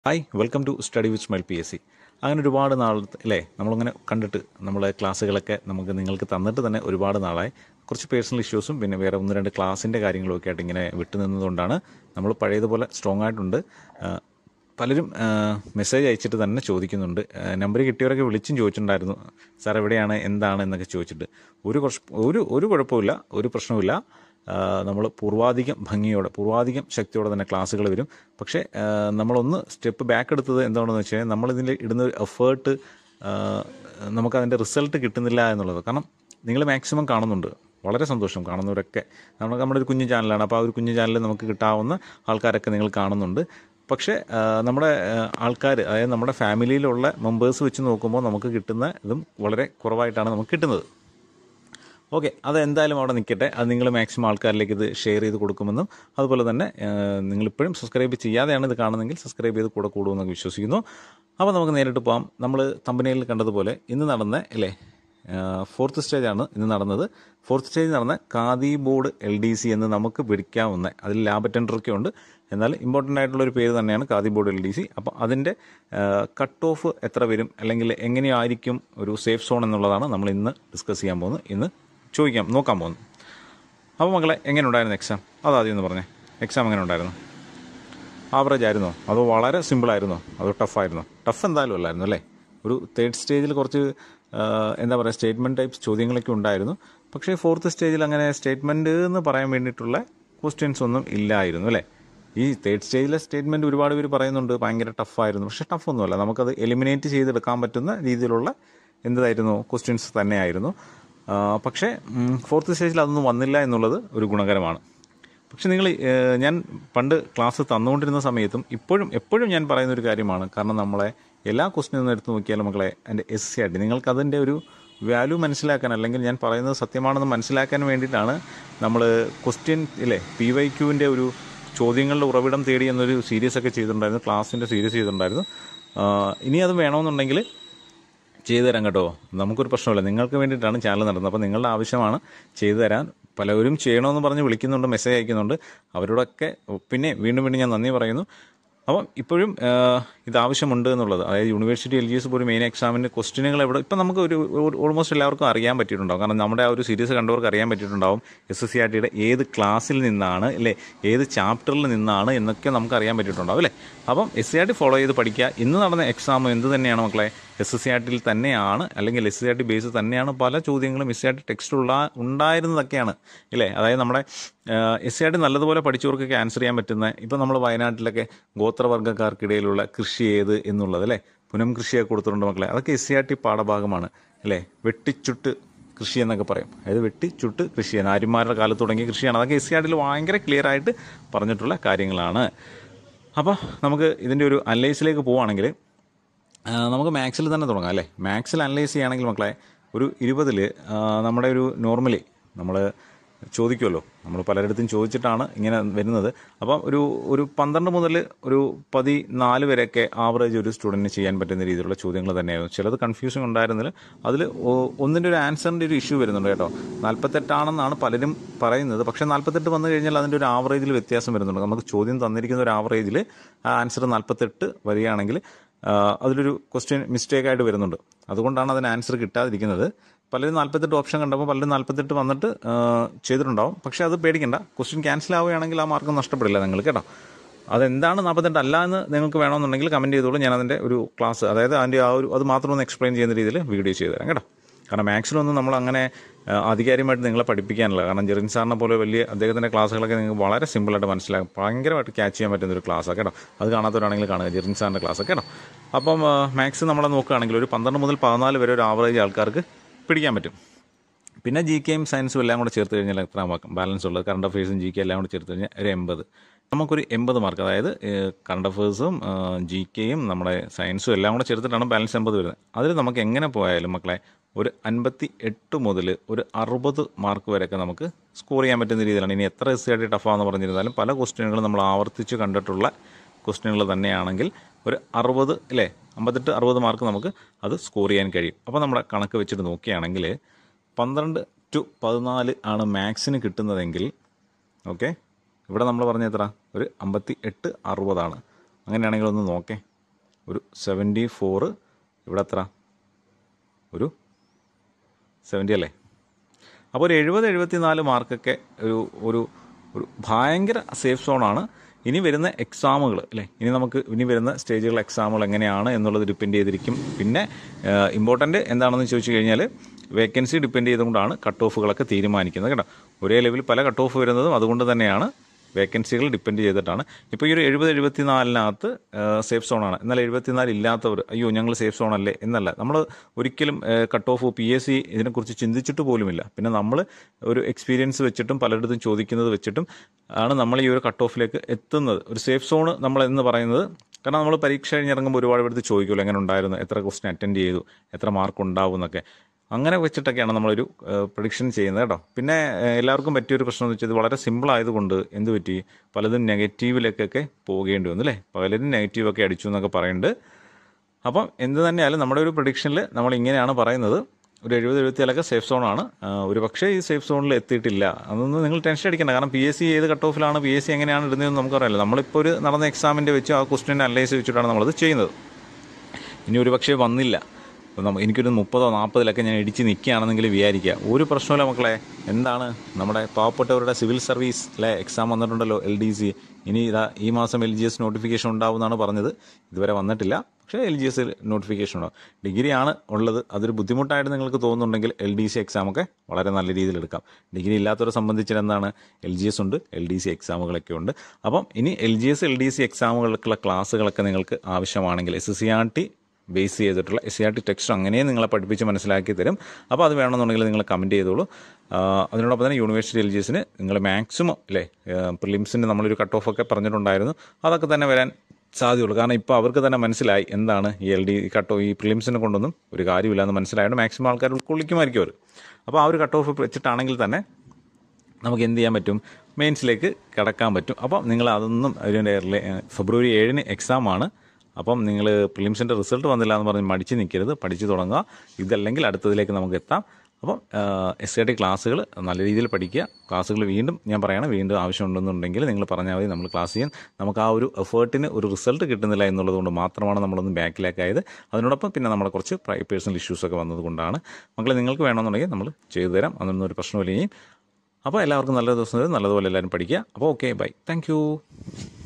hi welcome to study with smile P S C അങ്ങനെ ഒരുപാട് നാൾ അല്ലേ നമ്മളങ്ങനെ കണ്ടിട്ട് നമ്മളെ ക്ലാസ്സുകളൊക്കെ നമുക്ക് നിങ്ങൾക്ക് തന്നിട്ട് തന്നെ ഒരുപാട് നാളായി കുറച്ച് പേഴ്സണൽ ഇഷ്യൂസും പിന്നെ വേറെ ഒന്ന് രണ്ട് ക്ലാസ്സിൻ്റെ കാര്യങ്ങളും ഒക്കെ ആയിട്ട് ഇങ്ങനെ വിട്ടു നിന്നതുകൊണ്ടാണ് നമ്മൾ പഴയതുപോലെ സ്ട്രോങ് ആയിട്ടുണ്ട് ആ, പലരും മെസ്സേജ് അയച്ചിട്ട് തന്നെ ചോദിക്കുന്നുണ്ട് നമ്പർ കിട്ടിയവരൊക്കെ വിളിച്ചും ചോദിച്ചിട്ടുണ്ടായിരുന്നു സാർ എവിടെയാണ് എന്താണ് എന്നൊക്കെ ചോദിച്ചിട്ട് ഒരു കുറച്ച് ഒരു ഒരു കുഴപ്പമില്ല ഒരു പ്രശ്നവുമില്ല നമ്മൾ പൂർവാധികം ഭംഗിയോടെ പൂർവാധികം ശക്തിയോടെ തന്നെ ക്ലാസ്സുകൾ വരും പക്ഷേ ആ, നമ്മളൊന്ന് സ്റ്റെപ്പ് ബാക്ക് എടുത്തത് എന്താണെന്ന് വെച്ചാൽ നമ്മളിതിൽ ഇടുന്ന ഒരു എഫേർട്ട് നമുക്കതിൻ്റെ റിസൾട്ട് കിട്ടുന്നില്ല എന്നുള്ളത് കാരണം നിങ്ങൾ മാക്സിമം കാണുന്നുണ്ട് വളരെ സന്തോഷം കാണുന്നവരൊക്കെ നമ്മൾ നമ്മുടെ ഒരു കുഞ്ഞു ചാനലാണ് അപ്പോൾ ആ ഒരു കുഞ്ഞു ചാനലിൽ നമുക്ക് കിട്ടാവുന്ന ആൾക്കാരൊക്കെ നിങ്ങൾ കാണുന്നുണ്ട് പക്ഷേ ആ, നമ്മുടെ ആൾക്കാർ അതായത് നമ്മുടെ ഫാമിലിയിലുള്ള മെമ്പേഴ്സ് വെച്ച് നോക്കുമ്പോൾ നമുക്ക് കിട്ടുന്ന ഇതും വളരെ കുറവായിട്ടാണ് നമുക്ക് കിട്ടുന്നത് ഓക്കെ അത് എന്തായാലും അവിടെ നിൽക്കട്ടെ അത് നിങ്ങൾ മാക്സിമം ആൾക്കാരിലേക്ക് ഇത് ഷെയർ ചെയ്ത് കൊടുക്കുമെന്നും അതുപോലെ തന്നെ നിങ്ങളിപ്പോഴും സബ്സ്ക്രൈബ് ചെയ്യാതെയാണ് ഇത് കാണുന്നതെങ്കിൽ സബ്സ്ക്രൈബ് ചെയ്ത് കൂടെ കൂടുമെന്നൊക്കെ വിശ്വസിക്കുന്നു അപ്പോൾ നമുക്ക് നേരിട്ട് പോകാം നമ്മൾ തമ്പനയിൽ കണ്ടതുപോലെ ഇന്ന് നടന്ന അല്ലേ ഫോർത്ത് സ്റ്റേജാണ് ഇന്ന് നടന്നത് ഫോർത്ത് സ്റ്റേജ് നടന്ന Khadi board L D C എന്ന് നമുക്ക് പിടിക്കാവുന്ന അതിൽ ലാബ് അറ്റൻഡറൊക്കെ ഉണ്ട് എന്നാൽ ഇമ്പോർട്ടൻ്റ് ആയിട്ടുള്ള ഒരു പേര് തന്നെയാണ് Khadi board L D C അപ്പോൾ അതിൻ്റെ കട്ട് ഓഫ് എത്ര വരും അല്ലെങ്കിൽ എങ്ങനെയായിരിക്കും ഒരു സേഫ് സോൺ എന്നുള്ളതാണ് നമ്മൾ ഇന്ന് ഡിസ്കസ് ചെയ്യാൻ പോകുന്നത് ഇന്ന് ചോദിക്കാം നോക്കാൻ പോകുന്നു അപ്പോൾ മക്കളെ എങ്ങനെ ഉണ്ടായിരുന്നു എക്സാം അതാദ്യം ഒന്ന് പറഞ്ഞേ എക്സാം എങ്ങനെ ഉണ്ടായിരുന്നു ആവറേജ് ആയിരുന്നോ അതോ വളരെ സിമ്പിളായിരുന്നോ അതോ ടഫായിരുന്നോ ടഫ് എന്തായാലും അല്ലായിരുന്നു അല്ലേ ഒരു തേർഡ് സ്റ്റേജിൽ കുറച്ച് ആ, എന്താ പറയുക സ്റ്റേറ്റ്മെൻറ്റ് ടൈപ്സ് ചോദ്യങ്ങളൊക്കെ ഉണ്ടായിരുന്നു പക്ഷേ ഫോർത്ത് സ്റ്റേജിൽ അങ്ങനെ സ്റ്റേറ്റ്മെൻറ്റ് എന്ന് പറയാൻ വേണ്ടിയിട്ടുള്ള ക്വസ്റ്റ്യൻസ് ഒന്നും ഇല്ലായിരുന്നു അല്ലേ ഈ തേർഡ് സ്റ്റേജിലെ സ്റ്റേറ്റ്മെൻറ്റ് ഒരുപാട് പേര് പറയുന്നുണ്ട് ഭയങ്കര ടഫായിരുന്നു പക്ഷേ ടഫൊന്നുമല്ല നമുക്കത് എലിമിനേറ്റ് ചെയ്തെടുക്കാൻ പറ്റുന്ന രീതിയിലുള്ള എന്തായിരുന്നു ക്വസ്റ്റ്യൻസ് തന്നെയായിരുന്നു ആ, പക്ഷേ ഫോർത്ത് സ്റ്റേജിൽ അതൊന്നും വന്നില്ല എന്നുള്ളത് ഒരു ഗുണകരമാണ് പക്ഷെ നിങ്ങൾ ഞാൻ പണ്ട് ക്ലാസ് തന്നുകൊണ്ടിരുന്ന സമയത്തും ഇപ്പോഴും എപ്പോഴും ഞാൻ പറയുന്ന ഒരു കാര്യമാണ് കാരണം നമ്മളെ എല്ലാ ക്വസ്റ്റിനും എടുത്ത് നോക്കിയാലും മക്കളെ എൻ്റെ എസ് സി ആയിട്ട് നിങ്ങൾക്ക് അതിൻ്റെ ഒരു വാല്യൂ മനസ്സിലാക്കാൻ അല്ലെങ്കിൽ ഞാൻ പറയുന്നത് സത്യമാണെന്ന് മനസ്സിലാക്കാൻ വേണ്ടിയിട്ടാണ് നമ്മൾ ക്വസ്റ്റ്യൻ ഇല്ലേ പി വൈ ക്യൂവിൻ്റെ ഒരു ചോദ്യങ്ങളുടെ ഉറവിടം തേടി എന്നൊരു സീരീസ് ഒക്കെ ചെയ്തിട്ടുണ്ടായിരുന്നു ക്ലാസ്സിൻ്റെ സീരീസ് ചെയ്തിട്ടുണ്ടായിരുന്നു ആ, ഇനി അത് വേണമെന്നുണ്ടെങ്കിൽ ചെയ്തു തരാം കേട്ടോ നമുക്കൊരു പ്രശ്നമില്ല നിങ്ങൾക്ക് വേണ്ടിയിട്ടാണ് ചാനൽ നടന്നത് അപ്പോൾ നിങ്ങളുടെ ആവശ്യമാണ് ചെയ്തു തരാൻ പലവരും ചെയ്യണമെന്ന് പറഞ്ഞ് വിളിക്കുന്നുണ്ട് മെസ്സേജ് അയക്കുന്നുണ്ട് അവരോടൊക്കെ പിന്നെ വീണ്ടും വീണ്ടും ഞാൻ നന്ദി പറയുന്നു അപ്പം ഇപ്പോഴും ആ, ഇത് ആവശ്യമുണ്ട് എന്നുള്ളത് അതായത് യൂണിവേഴ്സിറ്റി എൽ ജി എസ് പോലും മെയിൻ എക്സാമിൻ്റെ ക്വസ്റ്റിനുകൾ എവിടെ ഇപ്പം നമുക്ക് ഒരു ഓൾമോസ്റ്റ് എല്ലാവർക്കും അറിയാൻ പറ്റിയിട്ടുണ്ടാവും കാരണം നമ്മുടെ ആ ഒരു സീരീസ് കണ്ടവർക്ക് അറിയാൻ പറ്റിയിട്ടുണ്ടാവും എസ് എസ് സി ആർ ടിയുടെ ഏത് ക്ലാസ്സിൽ നിന്നാണ് അല്ലേ ഏത് ചാപ്റ്ററിൽ നിന്നാണ് എന്നൊക്കെ നമുക്ക് അറിയാൻ പറ്റിയിട്ടുണ്ടാവും അല്ലേ അപ്പം S C R T follow ചെയ്ത് പഠിക്കുക ഇന്ന് നടന്ന എക്സാം എന്ത് തന്നെയാണ് മക്കളെ എസ് എസ് സി ആർ ടിയിൽ തന്നെയാണ് അല്ലെങ്കിൽ S C R T base തന്നെയാണ് പല ചോദ്യങ്ങളും എസ് സി ആർ ടി ടെക്സ്റ്റുള്ള ഉണ്ടായിരുന്നതൊക്കെയാണ് ഇല്ലേ അതായത് നമ്മുടെ എസ് സി ആർ ടി നല്ലതുപോലെ പഠിച്ചവർക്കൊക്കെ ആൻസർ ചെയ്യാൻ പറ്റുന്ന ഇപ്പം നമ്മൾ വയനാട്ടിലൊക്കെ ഗോത്രവർഗ്ഗക്കാർക്കിടയിലുള്ള കൃഷി ഏത് എന്നുള്ളത് അല്ലേ പുനം കൃഷിയൊക്കെ കൊടുത്തിട്ടുണ്ട് മക്കളെ അതൊക്കെ എസ് സി ആർ ടി പാഠഭാഗമാണ് അല്ലേ വെട്ടിച്ചുട്ട് കൃഷി എന്നൊക്കെ പറയും അതായത് വെട്ടി ചുട്ട് കൃഷിയാണ് ആര്യന്മാരുടെ കാലത്ത് തുടങ്ങിയ കൃഷിയാണ് അതൊക്കെ എസ് സി ആർ ടിയിൽ ഭയങ്കര ക്ലിയർ ആയിട്ട് പറഞ്ഞിട്ടുള്ള കാര്യങ്ങളാണ് അപ്പോൾ നമുക്ക് ഇതിൻ്റെ ഒരു അനലൈസിലേക്ക് പോവുകയാണെങ്കിൽ ആ, നമുക്ക് മാത്സിൽ തന്നെ തുടങ്ങാം അല്ലേ മാത്സിൽ അനലൈസ് ചെയ്യുകയാണെങ്കിൽ മക്കളെ ഒരു ഇരുപതിൽ നമ്മുടെ ഒരു നോർമലി നമ്മൾ ചോദിക്കുമല്ലോ നമ്മൾ പലരിടത്തും ചോദിച്ചിട്ടാണ് ഇങ്ങനെ വരുന്നത് അപ്പം ഒരു ഒരു പന്ത്രണ്ട് മുതൽ ഒരു പതിനാല് വരെയൊക്കെ ആവറേജ് ഒരു സ്റ്റുഡൻറ്റിന് ചെയ്യാൻ പറ്റുന്ന രീതിയിലുള്ള ചോദ്യങ്ങൾ തന്നെയായിരുന്നു ചിലത് കൺഫ്യൂഷൻ ഉണ്ടായിരുന്നില്ല അതിൽ ഒന്നിൻ്റെ ഒരു ആൻസറിൻ്റെ ഒരു ഇഷ്യൂ വരുന്നുണ്ട് കേട്ടോ നാൽപ്പത്തെട്ടാണെന്നാണ് പലരും പറയുന്നത് പക്ഷേ നാൽപ്പത്തെട്ട് വന്നു കഴിഞ്ഞാൽ അതിൻ്റെ ഒരു ആവറേജിൽ വ്യത്യാസം വരുന്നുണ്ട് നമുക്ക് ചോദ്യം തന്നിരിക്കുന്ന ഒരു ആവറേജിൽ ആ ആൻസർ നാൽപ്പത്തെട്ട് വരികയാണെങ്കിൽ ആ, അതിലൊരു ക്വസ്റ്റ്യൻ മിസ്റ്റേക്ക് ആയിട്ട് വരുന്നുണ്ട് അതുകൊണ്ടാണ് അതിന് ആൻസർ കിട്ടാതിരിക്കുന്നത് പലരും നാൽപ്പത്തെട്ട് ഓപ്ഷൻ കണ്ടപ്പോൾ പലരും നാൽപ്പത്തെട്ട് വന്നിട്ട് ആ, ചെയ്തിട്ടുണ്ടാവും പക്ഷേ അത് പേടിക്കണ്ട ക്വസ്റ്റ്യൻ ക്യാൻസൽ ആവുകയാണെങ്കിൽ ആ മാർക്ക് നഷ്ടപ്പെടില്ല നിങ്ങൾ കേട്ടോ അതെന്താണ് നാൽപ്പത്തെട്ട് അല്ല എന്ന് നിങ്ങൾക്ക് വേണമെന്നുണ്ടെങ്കിൽ കമൻറ്റ് ചെയ്തോളൂ ഞാൻ അതിൻ്റെ ഒരു ക്ലാസ് അതായത് അതിൻ്റെ ആ ഒരു അത് മാത്രം ഒന്ന് എക്സ്പ്ലെയിൻ ചെയ്യുന്ന രീതിയിൽ വീഡിയോ ചെയ്തു തരാം കേട്ടോ കാരണം മാത്സിലൊന്നും നമ്മൾ അങ്ങനെ ആ, ആധികാരികമായിട്ട് നിങ്ങളെ പഠിപ്പിക്കാനില്ല കാരണം ജെറിൻ സാറിനെ പോലെ വലിയ അദ്ദേഹത്തിൻ്റെ ക്ലാസ്സുകളൊക്കെ നിങ്ങൾക്ക് വളരെ സിമ്പിളായിട്ട് മനസ്സിലാക്കും ഭയങ്കരമായിട്ട് ക്യാച്ച് ചെയ്യാൻ പറ്റുന്ന ഒരു ക്ലാസ്സാണ് കേട്ടോ അത് കാണാത്തവരാണെങ്കിൽ കാണുക ജെറിൻ സാറിൻ്റെ ക്ലാസ് കേട്ടോ അപ്പം മാത്സ് നമ്മളെ നോക്കുകയാണെങ്കിൽ ഒരു പന്ത്രണ്ട് മുതൽ പതിനാല് വരെ ഒരു ആവറേജ് ആൾക്കാർക്ക് പിടിക്കാൻ പറ്റും പിന്നെ ജി കെയും സയൻസും എല്ലാം കൂടെ ചേർത്ത് കഴിഞ്ഞാൽ എത്ര മാർക്ക് ബാലൻസ് ഉള്ളത് കറണ്ട് അഫയേഴ്സും ജി കെ എല്ലാം കൂടെ ചേർത്ത് കഴിഞ്ഞാൽ ഒരു എൺപത് നമുക്കൊരു എൺപത് മാർക്ക് അതായത് കറണ്ട് അഫയേഴ്സും ജി കെയും നമ്മുടെ സയൻസും എല്ലാം കൂടെ ചേർത്തിട്ടാണ് ബാലൻസ് എൺപത് വരുന്നത് അതിൽ നമുക്ക് എങ്ങനെ പോയാലും മക്കളെ ഒരു അൻപത്തി എട്ട് മുതൽ ഒരു അറുപത് മാർക്ക് വരെയൊക്കെ നമുക്ക് സ്കോർ ചെയ്യാൻ പറ്റുന്ന രീതിയിലാണ് ഇനി എത്ര എസ് സി ആയിട്ട് ടഫാന്ന് പറഞ്ഞിരുന്നാലും പല ക്വസ്റ്റ്യനുകളും നമ്മൾ ആവർത്തിച്ച് കണ്ടിട്ടുള്ള ക്വസ്റ്റ്യനുകൾ തന്നെയാണെങ്കിൽ ഒരു അറുപത് അല്ലേ അമ്പത്തെട്ട് അറുപത് മാർക്ക് നമുക്ക് അത് സ്കോർ ചെയ്യാൻ കഴിയും അപ്പോൾ നമ്മുടെ കണക്ക് വെച്ചിട്ട് നോക്കുകയാണെങ്കിൽ പന്ത്രണ്ട് ടു പതിനാല് ആണ് മാത്സിന് കിട്ടുന്നതെങ്കിൽ ഓക്കെ ഇവിടെ നമ്മൾ പറഞ്ഞ എത്ര ഒരു അമ്പത്തി എട്ട് അറുപതാണ് അങ്ങനെയാണെങ്കിൽ ഒന്ന് നോക്കേ ഒരു സെവൻറ്റി ഫോറ് ഇവിടെ എത്ര ഒരു സെവൻറ്റി അല്ലേ അപ്പോൾ ഒരു എഴുപത് എഴുപത്തി നാല് മാർക്കൊക്കെ ഒരു ഒരു ഒരു ഭയങ്കര സേഫ് സോണാണ് ഇനി വരുന്ന എക്സാമുകൾ അല്ലേ ഇനി നമുക്ക് ഇനി വരുന്ന സ്റ്റേജുകൾ എക്സാമുകൾ എങ്ങനെയാണ് എന്നുള്ളത് ഡിപ്പെൻഡ് ചെയ്തിരിക്കും പിന്നെ ഇമ്പോർട്ടൻ്റ് എന്താണെന്ന് ചോദിച്ചു കഴിഞ്ഞാൽ വേക്കൻസി ഡിപ്പെൻഡ് ചെയ്തുകൊണ്ടാണ് കട്ട് ഓഫുകളൊക്കെ തീരുമാനിക്കുന്നത് കേട്ടോ ഒരേ ലെവലിൽ പല കട്ട് ഓഫ് വരുന്നതും അതുകൊണ്ട് തന്നെയാണ് വേക്കൻസികൾ ഡിപ്പെൻഡ് ചെയ്തിട്ടാണ് ഇപ്പോൾ ഈ ഒരു എഴുപത് എഴുപത്തി നാലിനകത്ത് സേഫ് സോണാണ് എന്നാൽ എഴുപത്തിനാല് ഇല്ലാത്തവർ അയ്യോ ഞങ്ങൾ സേഫ് സോൺ അല്ലേ എന്നല്ല നമ്മൾ ഒരിക്കലും cut off P S C ഇതിനെക്കുറിച്ച് ചിന്തിച്ചിട്ട് പോലുമില്ല പിന്നെ നമ്മൾ ഒരു എക്സ്പീരിയൻസ് വെച്ചിട്ടും പലയിടത്തും ചോദിക്കുന്നത് വെച്ചിട്ടും ആണ് നമ്മൾ ഈ ഒരു കട്ട് ഓഫിലേക്ക് എത്തുന്നത് ഒരു സേഫ് സോൺ നമ്മൾ എന്ന് പറയുന്നത് കാരണം നമ്മൾ പരീക്ഷ കഴിഞ്ഞിറങ്ങുമ്പോൾ ഒരുപാട് പേർക്ക് ചോദിക്കുമല്ലോ എങ്ങനെ ഉണ്ടായിരുന്നു എത്ര ക്വസ്റ്റ്യൻ അറ്റൻഡ് ചെയ്തു എത്ര മാർക്ക് ഉണ്ടാവും എന്നൊക്കെ അങ്ങനെ വെച്ചിട്ടൊക്കെയാണ് നമ്മളൊരു പ്രഡിക്ഷൻ ചെയ്യുന്നത് കേട്ടോ പിന്നെ ഏഹ്, എല്ലാവർക്കും പറ്റിയൊരു പ്രശ്നം എന്ന് വെച്ചാൽ ഇത് വളരെ സിമ്പിൾ ആയതുകൊണ്ട് എന്ത് പറ്റി പലതും നെഗറ്റീവിലേക്കൊക്കെ പോകേണ്ടി വന്നു അല്ലേ പലരും നെഗറ്റീവൊക്കെ അടിച്ചു എന്നൊക്കെ പറയുന്നുണ്ട് അപ്പം എന്ത് തന്നെയായാലും നമ്മുടെ ഒരു പ്രഡിക്ഷനിൽ നമ്മൾ ഇങ്ങനെയാണ് പറയുന്നത് ഒരു എഴുപത് എഴുപത്തിയാലൊക്കെ സേഫ് സോണാണ് ഒരു പക്ഷേ ഈ സേഫ് സോണിൽ എത്തിയിട്ടില്ല അതൊന്നും നിങ്ങൾ ടെൻഷൻ അടിക്കേണ്ട കാരണം പി എസ് സി ഏത് കട്ട് ഓഫിലാണ് പി എസ് സി എങ്ങനെയാണ് ഇടുന്നതെന്ന് നമുക്കറിയാലോ നമ്മളിപ്പോൾ ഒരു നടന്ന എക്സാമിൻ്റെ വെച്ച് ആ ക്വസ്റ്റ്യൻ അനലൈസ് വെച്ചിട്ടാണ് നമ്മളത് ചെയ്യുന്നത് ഇനി ഒരു പക്ഷേ വന്നില്ല ഇപ്പം നമ്മ എനിക്കൊരു മുപ്പതോ നാൽപ്പതിലൊക്കെ ഞാൻ ഇടിച്ച് നിൽക്കുകയാണെന്നെങ്കിൽ വിചാരിക്കുക ഒരു പ്രശ്നമില്ല മക്കളെ എന്താണ് നമ്മുടെ പാവപ്പെട്ടവരുടെ സിവിൽ സർവീസ് അല്ലെ എക്സാം വന്നിട്ടുണ്ടല്ലോ എൽ ഡി സി ഇനി ഇതാ ഈ മാസം എൽ ജി എസ് നോട്ടിഫിക്കേഷൻ ഉണ്ടാവുമെന്നാണ് പറഞ്ഞത് ഇതുവരെ വന്നിട്ടില്ല പക്ഷേ എൽ ജി എസ് നോട്ടിഫിക്കേഷൻ ഉണ്ടാവും ഡിഗ്രിയാണ് ഉള്ളത് അതൊരു ബുദ്ധിമുട്ടായിട്ട് നിങ്ങൾക്ക് തോന്നുന്നുണ്ടെങ്കിൽ എൽ ഡി സി എക്സാമൊക്കെ വളരെ നല്ല രീതിയിൽ എടുക്കാം ഡിഗ്രി ഇല്ലാത്തവരെ സംബന്ധിച്ചിട്ട് എന്താണ് എൽ ജി എസ് ഉണ്ട് എൽ ഡി സി എക്സാമുകളൊക്കെ ഉണ്ട് അപ്പം ഇനി L G S L D C എക്സാമുകൾക്കുള്ള ക്ലാസ്സുകളൊക്കെ നിങ്ങൾക്ക് ആവശ്യമാണെങ്കിൽ S C R T base ചെയ്തിട്ടുള്ള S C R T text അങ്ങനെ നിങ്ങളെ പഠിപ്പിച്ച് മനസ്സിലാക്കി തരും അപ്പോൾ അത് വേണമെന്നുണ്ടെങ്കിൽ നിങ്ങൾ കമൻറ്റ് ചെയ്തോളൂ ആ, അതിനോടൊപ്പം തന്നെ യൂണിവേഴ്സിറ്റി എൽ ജി എസിന് നിങ്ങൾ മാക്സിമം അല്ലേ പ്രിലിംസിന് നമ്മളൊരു കട്ട് ഓഫ് ഒക്കെ പറഞ്ഞിട്ടുണ്ടായിരുന്നു അതൊക്കെ തന്നെ വരാൻ സാധ്യതയുള്ളൂ കാരണം ഇപ്പോൾ അവർക്ക് തന്നെ മനസ്സിലായി എന്താണ് ഈ എൽ ഡി കട്ട് ഈ പ്രിലിംസിനെ കൊണ്ടൊന്നും ഒരു കാര്യമില്ല എന്ന് മനസ്സിലായതുകൊണ്ട് മാക്സിമം ആൾക്കാർ ഉൾക്കൊള്ളിക്കുമായിരിക്കും അവർ അപ്പോൾ ആ ഒരു കട്ട് ഓഫ് വെച്ചിട്ടാണെങ്കിൽ തന്നെ നമുക്ക് എന്ത് ചെയ്യാൻ പറ്റും മെയിൻസിലേക്ക് കിടക്കാൻ പറ്റും അപ്പം നിങ്ങൾ അതൊന്നും അതിൻ്റെ റിലേ- ഫെബ്രുവരി ഏഴിന് എക്സാമാണ് അപ്പം നിങ്ങൾ പ്രിലിംസിൻ്റെ റിസൾട്ട് വന്നില്ല എന്ന് പറഞ്ഞ് മടിച്ച് നിൽക്കരുത് പഠിച്ചു തുടങ്ങുക ഇതല്ലെങ്കിൽ അടുത്തതിലേക്ക് നമുക്ക് എത്താം അപ്പം എസ് ഐ ടി ക്ലാസ്സുകൾ നല്ല രീതിയിൽ പഠിക്കുക ക്ലാസ്സുകൾ വീണ്ടും ഞാൻ പറയണം വീണ്ടും ആവശ്യമുണ്ടെന്നുണ്ടെങ്കിൽ നിങ്ങൾ പറഞ്ഞാൽ മതി നമ്മൾ ക്ലാസ് ചെയ്യാൻ നമുക്ക് ആ ഒരു എഫേർട്ടിന് ഒരു റിസൾട്ട് കിട്ടുന്നില്ല എന്നുള്ളത് കൊണ്ട് മാത്രമാണ് നമ്മളൊന്ന് ബാക്കിലേക്കായത് അതിനോടൊപ്പം പിന്നെ നമ്മുടെ കുറച്ച് പേഴ്സണൽ ഇഷ്യൂസൊക്കെ വന്നതുകൊണ്ടാണ് മക്കളെ നിങ്ങൾക്ക് വേണമെന്നുണ്ടെങ്കിൽ നമ്മൾ ചെയ്തു തരാം അതൊന്നും ഒരു പ്രശ്നമില്ല ഇനിയും അപ്പോൾ എല്ലാവർക്കും നല്ല ദിവസം നല്ലതുപോലെ എല്ലാവരും പഠിക്കുക അപ്പോൾ ഓക്കെ ബൈ താങ്ക്